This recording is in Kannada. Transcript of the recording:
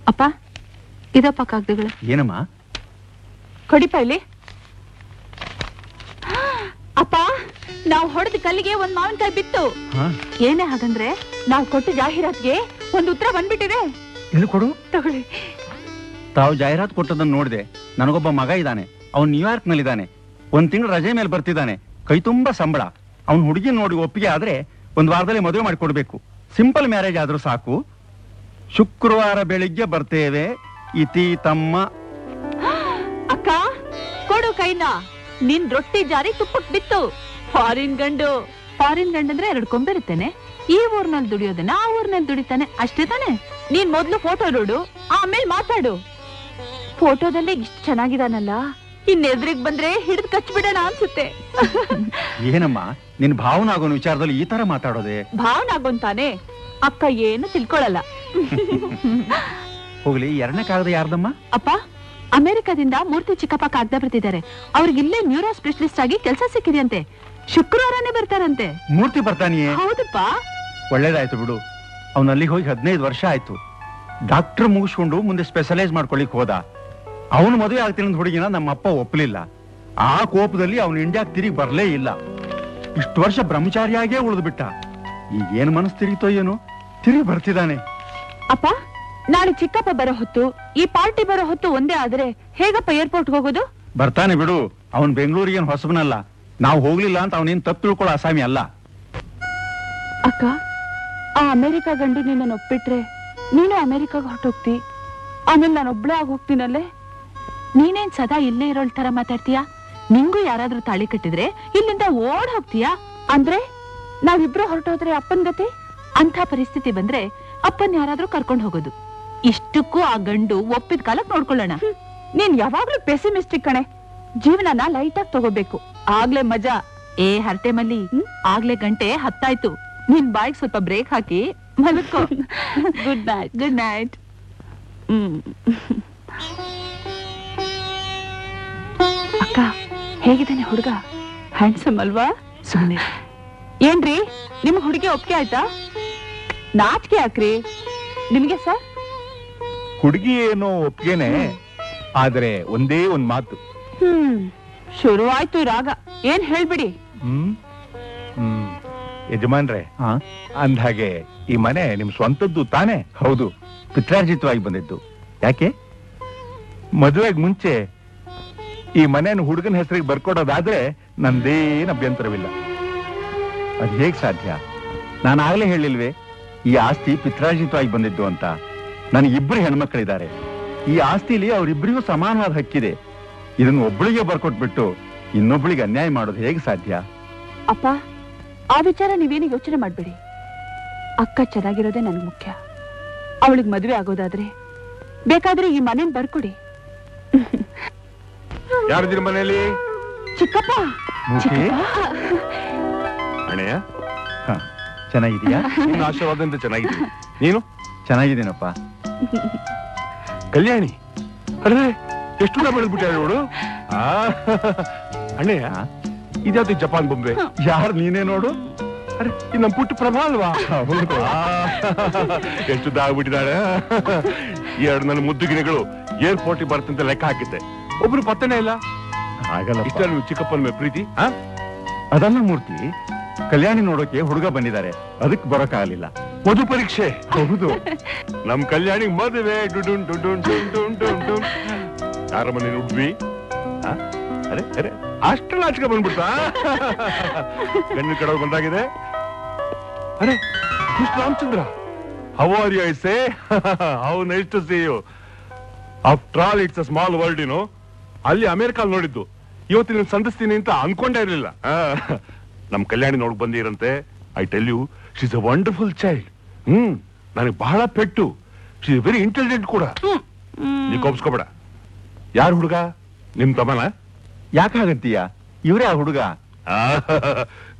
ಅಪ್ಪ ಇದಪ್ಪ ಕಾಗ್ದಗಳು ಏನಮ್ಮ ಕೊಡಿಪ ಇಲ್ಲಿ ಅಪ್ಪ ನಾವು ಹೊಡೆದ ಕಲ್ಲಿಗೆ ಒಂದ್ ಮಾವಿನಕಾಯಿ ಬಿತ್ತು ಹಾ ಏನೇ ಹಾಗಂದ್ರೆ ನಾವು ಕೊಟ್ಟ ಜಾಹೀರಾತ್ಗೆ ಒಂದ್ ಉತ್ತರ ಬಂದ್ಬಿಟ್ಟಿದೆ ಎಲ್ಲಿ ಕೊಡು ತಗೊಳ್ಳಿ ತಾವು ಜಾಹೀರಾತು ಕೊಟ್ಟದನ್ನ ನೋಡಿದೆ ನನಗೊಬ್ಬ ಮಗ ಇದ್ದಾನೆ ಅವ್ನು ನ್ಯೂಯಾರ್ಕ್ ನಲ್ಲಿದ್ದಾನೆ ಒಂದ್ ತಿಂಗಳು ರಜೆ ಮೇಲೆ ಬರ್ತಿದ್ದಾನೆ ಕೈ ತುಂಬಾ ಸಂಬಳ ಅವ್ನ ಹುಡುಗಿ ನೋಡಿ ಒಪ್ಪಿಗೆ ಆದ್ರೆ ಒಂದ್ ವಾರದಲ್ಲಿ ಮದುವೆ ಮಾಡಿಕೊಡ್ಬೇಕು ಸಿಂಪಲ್ ಮ್ಯಾರೇಜ್ ಆದ್ರೂ ಸಾಕು ಶುಕ್ರವಾರ ಬೆಳಿಗ್ಗೆ ಬರ್ತೇವೆ ಇತಿ ತಮ್ಮ ಅಕ್ಕ ಕೊಡು ಕೈನ ನಿನ್ ರೊಟ್ಟಿ ಜಾರಿ ತುಪ್ಪಕ್ ಬಿತ್ತು ಫಾರಿನ್ ಗಂಡು ಫಾರಿನ್ ಗಂಡಂದ್ರೆ ಎರಡು ಕೊಂಬಿರುತ್ತೇನೆ ಈ ಊರ್ನಲ್ಲಿ ದುಡಿಯೋದನ್ನ ಆ ಊರ್ನಲ್ಲಿ ದುಡಿತಾನೆ ಅಷ್ಟೇ ತಾನೆ ನೀನ್ ಮೊದ್ಲು ಫೋಟೋ ನೋಡು ಆಮೇಲೆ ಮಾತಾಡು ಫೋಟೋದಲ್ಲಿ ಇಷ್ಟು ಚೆನ್ನಾಗಿದಾನಲ್ಲ ಇನ್ ಎದುರಿಗೆ ಬಂದ್ರೆ ಹಿಡಿದು ಕಚ್ಬಿಡೋಣ ಅನ್ಸುತ್ತೆ ಏನಮ್ಮ ನಿನ್ ಭಾವನ ಆಗೋನ್ ವಿಚಾರದಲ್ಲಿ ಈ ತರ ಮಾತಾಡೋದೆ ಭಾವನಾಗೊಂತಾನೆ ಅಕ್ಕ ಏನು ತಿಳ್ಕೊಳಲ್ಲ ಹೋಗ್ಲಿ ಎರಡನೇ ಕಾಗದ ಯಾರ್ದಮ್ಮ ಅಪ್ಪ ಅಮೆರಿಕದಿಂದ ಮೂರ್ತಿ ಚಿಕ್ಕಪ್ಪ ಕಾಗ್ದ ಬರ್ತಿದ್ದಾರೆ ಅವ್ರಿಗೆ ಇಲ್ಲೇ ನ್ಯೂರೋ ಸ್ಪೆಷಲಿಸ್ಟ್ ಆಗಿ ಕೆಲಸ ಸಿಕ್ಕಿದೆಯಂತೆ ಶುಕ್ರವಾರನೇ ಬರ್ತಾರಂತೆ ಮೂರ್ತಿ ಬರ್ತಾನಿಯೇ ಹೌದಪ್ಪ ಒಳ್ಳೇದಾಯ್ತು ಬಿಡು ಅವ್ನು ಅಲ್ಲಿಗೆ ಹೋಗಿ ಹದಿನೈದು ವರ್ಷ ಆಯ್ತು ಡಾಕ್ಟರ್ ಮುಗಿಸ್ಕೊಂಡು ಮುಂದೆ ಸ್ಪೆಷಲೈಸ್ ಮಾಡ್ಕೊಳಿಕ್ ಹೋದ ಅವನು ಮದುವೆ ಆಗ್ತೀನಿ ಅಂತ ಹುಡುಗಿನ ನಮ್ಮ ಅಪ್ಪ ಒಪ್ಪಲಿಲ್ಲ ಆ ಕೋಪದಲ್ಲಿ ಅವನು ಇಂಡಿಯಾಕ್ ತಿರುಗಿ ಬರ್ಲೇ ಇಲ್ಲ ಇಷ್ಟು ವರ್ಷ ಬ್ರಹ್ಮಚಾರಿಯಾಗೇ ಉಳಿದು ಬಿಟ್ಟ ಈಗ ಏನ್ ಮನಸ್ಸು ತಿರುಗಿತೋ ಏನೋ ತಿರುಗಿ ಬರ್ತಿದ್ದಾನೆ ಅಪ್ಪ ನಾಳೆ ಚಿಕ್ಕಪ್ಪ ಬರೋ ಹೊತ್ತು ಈ ಪಾರ್ಟಿ ಬರೋ ಹೊತ್ತು ಒಂದೇ ಆದ್ರೆ ಹೇಗಪ್ಪ ಏರ್ಪೋರ್ಟ್ ಹೋಗೋದು ಬರ್ತಾನೆ ಬಿಡು ಅವನ್ ಬೆಂಗಳೂರಿಗೆ ಹೊಸಬನಲ್ಲ ನಾವು ಹೋಗ್ಲಿಲ್ಲ ಅಂತ ಅವನೇನ್ ತಪ್ಪು ತಿಳ್ಕೊಳ್ಳೋ ಅಸಾಮಿ ಅಲ್ಲ ಅಕ್ಕ ಆ ಅಮೆರಿಕ ಗಂಡು ನಿನ್ನ ಒಪ್ಪಿಟ್ರೆ ನೀನು ಅಮೆರಿಕಾಗ ಹೊರಟೋಗ್ತಿ ಆಮೇಲೆ ನಾನು ಒಬ್ಳೆ ಆಗಿ ಹೋಗ್ತೀನಲ್ಲೇ ನೀನೇನ್ ಸದಾ ಇಲ್ಲೇ ಇರೋಳ್ ತರ ಮಾತಾಡ್ತೀಯಾ ನಿಂಗೂ ಯಾರಾದ್ರೂ ತಾಳಿ ಕಟ್ಟಿದ್ರೆ ಇಲ್ಲಿಂದ ಓಡ್ ಹೋಗ್ತೀಯಾ ಅಂದ್ರೆ ನಾವಿಬ್ರು ಹೊರಟೋದ್ರೆ ಅಪ್ಪನ್ ಗತಿ ಅಂಥ ಪರಿಸ್ಥಿತಿ ಬಂದ್ರೆ ಅಪ್ಪನ್ ಯಾರಾದ್ರೂ ಕರ್ಕೊಂಡ್ ಹೋಗೋದು ಇಷ್ಟಕ್ಕೂ ಆ ಗಂಡು ಒಪ್ಪಿದ ಕಾಲಕ್ ನೋಡ್ಕೊಳ್ಳೋಣ ನೀನ್ ಯಾವಾಗ್ಲೂ ಪೆಸಿಮಿಸ್ಟಿಕ್ ಕಣೆ ಜೀವನನ ಲೈಟ್ ಆಗಿ ತಗೋಬೇಕು ಆಗ್ಲೇ ಮಜಾ ಏ ಹರಟೆ ಮಲ್ಲಿ ಆಗ್ಲೇ ಗಂಟೆ ಹತ್ತಾಯ್ತು ನಿನ್ ಬಾಯಿಗೆ ಸ್ವಲ್ಪ ಬ್ರೇಕ್ ಹಾಕಿ ಮಲ್ಕೋ ಗುಡ್ ನೈಟ್ ಗುಡ್ ನೈಟ್ ಅಕ್ಕ ಹೇಗಿದ್ದಾನೆ ಹುಡುಗ ಹ್ಯಾಂಡ್ಸಮ್ ಅಲ್ವಾ ಸುಮ್ಮನೆ ಏನ್ರಿ ನಿಮ್ ಹುಡುಗಿ ಒಪ್ಪಿಗೆ ಆಯ್ತಾ ನಾಚಿಕೆ ಯಾಕ್ರಿ ನಿಮ್ಗೆ ಸರ್ ಹುಡುಗಿ ಏನೋ ಒಪ್ಗೆನೆ ಆದ್ರೆ ಒಂದೇ ಒಂದ್ ಮಾತು ಹ್ಮ್ ಶುರು ಆಯ್ತು ರಾಗ ಏನ್ ಹೇಳ್ಬಿಡಿ ಹ್ಮ್ ಹ್ಮ್ ಯಜಮಾನ್ರೆ ಹಾ ಅಂದ್ಹಾಗೆ ಈ ಮನೆ ನಿಮ್ ಸ್ವಂತದ್ದು ತಾನೇ ಹೌದು ಪಿತ್ರಾರ್ಜಿತವಾಗಿ ಬಂದಿದ್ದು ಯಾಕೆ ಮದುವೆಗ್ ಮುಂಚೆ ಈ ಮನೆಯನ್ನು ಹುಡುಗನ ಹೆಸರಿಗೆ ಬರ್ಕೊಡೋದಾದ್ರೆ ನಂದೇನ್ ಅಭ್ಯಂತರವಿಲ್ಲ ಅದ್ ಹೇಗ್ ಸಾಧ್ಯ ನಾನು ಆಗ್ಲೇ ಹೇಳಿಲ್ವೇ ಈ ಆಸ್ತಿ ಪಿತ್ರಾರ್ಜಿತವಾಗಿ ಬಂದಿದ್ದು ಅಂತ ನನಗೆ ಇಬ್ರು ಹೆಣ್ಮಕ್ಳಿದ್ದಾರೆ ಈ ಆಸ್ತಿಲಿ ಅವರಿಬ್ಬರಿಗೂ ಸಮಾನವಾದ ಹಕ್ಕಿದೆ ಇದನ್ನು ಒಬ್ಬಳಿಗೆ ಬರ್ಕೊಟ್ಬಿಟ್ಟು ಇನ್ನೊಬ್ಬಳಿಗೆ ಅನ್ಯಾಯ ಮಾಡೋದು ಹೇಗೆ ಸಾಧ್ಯ ಅಪ್ಪ ಆ ವಿಚಾರ ನೀವೇನು ಯೋಚನೆ ಮಾಡ್ಬೇಡಿ ಅಕ್ಕ ಚೆನ್ನಾಗಿರೋದೇ ನನಗೆ ಮುಖ್ಯ ಅವಳಿಗೆ ಮದುವೆ ಆಗೋದಾದ್ರೆ ಬೇಕಾದ್ರೆ ಈ ಮನೇನ್ ಬರ್ಕೊಡಿ ಯಾರಿದ್ದೀರಿ ಮನೆಯಲ್ಲಿ ಚಿಕ್ಕಪ್ಪ ಮೂಕಿ? ಚಿಕ್ಕಪ್ಪ. ಅಣ್ಣಯ್ಯ ಹ, ಚೆನ್ನಾಗಿದೀಯಾ ನಿನ್ನ ಆಶೀರ್ವಾದದಿಂದ ಚೆನ್ನಾಗಿದ್ದೀನಿ ನೀನು ಚೆನ್ನಾಗಿದ್ದೀನಪ್ಪ ಕಲ್ಯಾಣಿ ಅರೆ ಎಷ್ಟು ದೂರ ಬೆಳೆದ್ಬಿಟ್ಟ ನೋಡು ಆ, ಅಣ್ಣಯ್ಯ ಹಾ? ಇದ್ಯಾವ್ದು ಈ ಜಪಾನ್ ಬೊಂಬೆ ಯಾರು ನೀನೇ ನೋಡು ಅರೆ ಇದು ನಮ್ಮ ಪುಟ್ಟ ಪ್ರಭಾ ಅಲ್ವಾ ಹೌದು. ಆ, ಎಷ್ಟು ಆಗ್ಬಿಟ್ಟಿದ್ದಾಳೆ ಎರಡು ನನ್ನ ಮುದ್ದು ಗಿಣಿಗಳು ಏರ್ಪೋರ್ಟ್ ಬರ್ತಂತ ಲೆಕ್ಕ ಹಾಕಿದ್ದೆ ಒಬ್ರು ಪತ್ತನೇ ಇಲ್ಲ ಆಗಲ್ಲ ಇಷ್ಟಲ್ಲಿ ಚಿಕ್ಕಪ್ಪನ ಮೇಲೆ ಪ್ರೀತಿ ಆ? ಅದಲ್ಲ ಮೂರ್ತಿ ಕಲ್ಯಾಣಿ ನೋಡೋಕೆ ಹುಡುಗ ಬಂದಿದ್ದಾರೆ ಅದಕ್ಕೆ ಬರೋಕ್ಕಾಗಲಿಲ್ಲ ಮಧು ಪರೀಕ್ಷೆ ಹೌದು ನಮ್ ಕಲ್ಯಾಣಿಗ್ ಮದುವೆ ಡುಡುನ್ ಡುಡುನ್ ಡುನ್ ಡುನ್ ಡುನ್ ಡುನ್. ಯಾರ ಮನೆ ಉಡ್ವಿ ಆ? ಅರೆ ಅರೆ ಅಷ್ಟು ನಾಚಿಕೆ ಬಂದ್ಬಿಡ್ತಾ ಗಂಡು ಕಡೆ ಬಂದಾಗಿದೆ ಅರೆ mister Ramachandra how are you I say how nice to see you after all it's a small world ಏನು ಅಲ್ಲಿ ಅಮೆರಿಕಾಲ್ ನೋಡಿದ್ದು ಇವತ್ತು ನೀನು ಸಂಧಿಸ್ತೀನಿ ಅಂತ ಅನ್ಕೊಂಡೇ ಇರಲಿಲ್ಲ ನಮ್ ಕಲ್ಯಾಣಿ ನೋಡ್ ಬಂದಿರಂತೆ I tell you she's a wonderful child hmm ನನಗೆ ಬಹಳ ಪೆಟ್ಟು ಶಿ ವೆರಿ ಇಂಟೆಲಿಜೆಂಟ್ ಕೂಡ ನೀ ಕೋಪಿಸ್ಕೋಬೇಡ ಯಾರು ಹುಡುಗ ನಿಮ್ ತಮ್ಮನ ಯಾಕಾಗತ್ತೀಯ ಇವರೇ ಆ ಹುಡುಗ ಆ,